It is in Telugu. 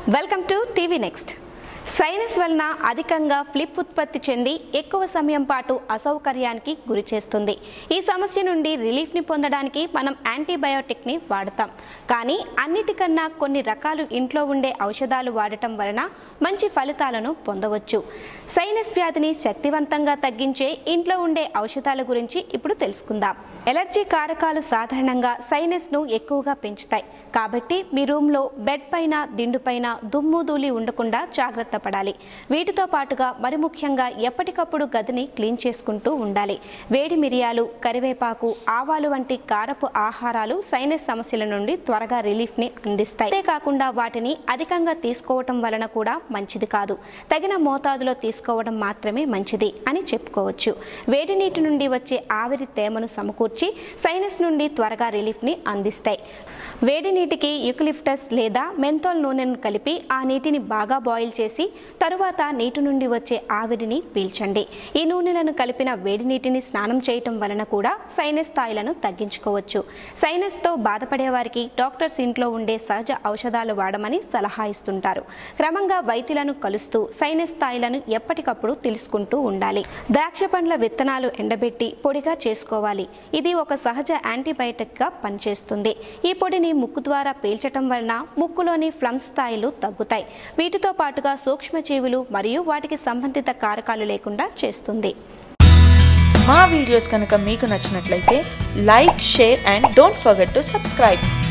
welcome to TV next sinus వలన అధికంగా ఫ్లిప్ ఉత్పత్తి చెంది ఎక్కువ సమయం పాటు అసౌకర్యానికి గురి చేస్తుంది ఈ సమస్య నుండి రిలీఫ్ని పొందడానికి మనం యాంటీబయోటిక్ని వాడతాం కానీ అన్నిటికన్నా కొన్ని రకాలు ఇంట్లో ఉండే ఔషధాలు వాడటం వలన మంచి ఫలితాలను పొందవచ్చు సైనస్ వ్యాధిని శక్తివంతంగా తగ్గించే ఇంట్లో ఉండే ఔషధాల గురించి ఇప్పుడు తెలుసుకుందాం ఎలర్జీ కారకాలు సాధారణంగా సైనస్ను ఎక్కువగా పెంచుతాయి కాబట్టి మీ రూమ్లో బెడ్ పైన దిండు పైన దుమ్ము ధూళి ఉండకుండా జాగ్రత్త పడాలి వీటితో పాటుగా మరి ముఖ్యంగా ఎప్పటికప్పుడు గదిని క్లీన్ చేసుకుంటూ ఉండాలి వేడి మిరియాలు కరివేపాకు ఆవాలు వంటి కారపు ఆహారాలు సైనస్ సమస్యల నుండి త్వరగా రిలీఫ్ని అందిస్తాయి అంతేకాకుండా వాటిని అధికంగా తీసుకోవటం వలన కూడా మంచిది కాదు తగిన మోతాదులో తీసుకోవడం మాత్రమే మంచిది అని చెప్పుకోవచ్చు వేడి నీటి నుండి వచ్చే ఆవిరి తేమను సమకూర్చి సైనస్ నుండి త్వరగా రిలీఫ్ని అందిస్తాయి వేడి నీటికి యుకలిప్టస్ లేదా మెంథోల్ నూనెను కలిపి ఆ నీటిని బాగా బాయిల్ చేసి తరువాత నీటి నుండి వచ్చే ఆవిరిని పీల్చండి ఈ నూనెలను కలిపిన వేడి నీటిని స్నానం చేయటం వలన కూడా సైనస్ స్థాయిలను తగ్గించుకోవచ్చు సైనస్తో బాధపడే వారికి డాక్టర్స్ ఇంట్లో ఉండే సహజ ఔషధాలు వాడమని సలహా ఇస్తుంటారు క్రమంగా వైద్యులను కలుస్తూ సైనస్ స్థాయిలను ఎప్పటికప్పుడు తెలుసుకుంటూ ఉండాలి ద్రాక్ష పండ్ల విత్తనాలు ఎండబెట్టి పొడిగా చేసుకోవాలి ఇది ఒక సహజ యాంటీబయాటిక్గా పనిచేస్తుంది ఈ పొడిని ముక్కు ద్వారా పీల్చటం వలన ముక్కులోని ఫ్లమ్ స్థాయిలు తగ్గుతాయి వీటితో పాటుగా సూక్ష్మజీవులు మరియు వాటికి సంబంధిత కారకాలు లేకుండా చేస్తుంది మా వీడియోస్ కనుక మీకు నచ్చినట్లయితే like share and don't forget to subscribe